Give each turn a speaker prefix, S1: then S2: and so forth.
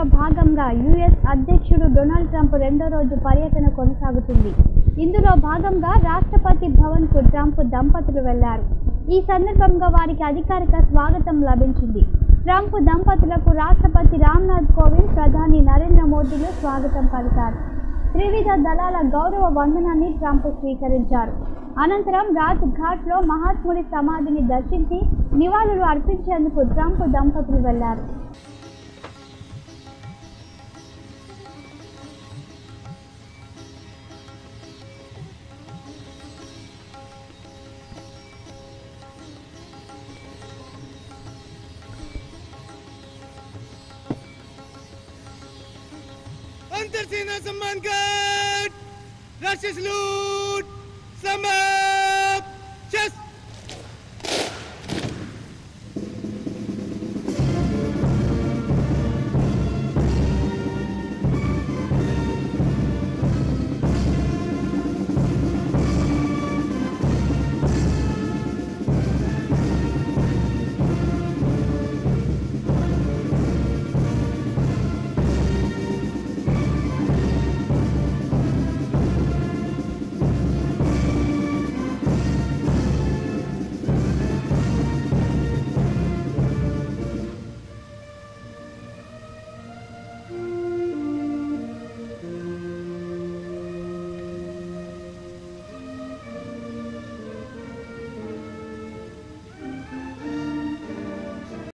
S1: భాగంగా యుఎస్ అధ్యక్షుడు Donald Trump రెండో రోజు పర్యటన కొనసాగుతుంది ఇందులో భాగంగా రాష్ట్రపతి భవన్కు ట్రంప్ దంపతులు వెళ్లారు ఈ సందర్భంగా వారికి అధికారిక స్వాగతం లభించింది ట్రంప్ దంపతులకు రాష్ట్రపతి రామ్నాథ్ కోవింద్ ప్రధాని నరేంద్ర మోదీలు స్వాగతం పలికారు త్రివిధ దళాల గౌరవ వందనాన్ని ట్రంప్ స్వీకరించారు అనంతరం రాజ్ ఘాట్లో మహాత్ముడి సమాధిని దర్శించి నివాళులు అర్పించేందుకు ట్రంప్ దంపతులు వెళ్లారు
S2: अंतरसेना सम्मान घाट राष्ट्रीय सलूट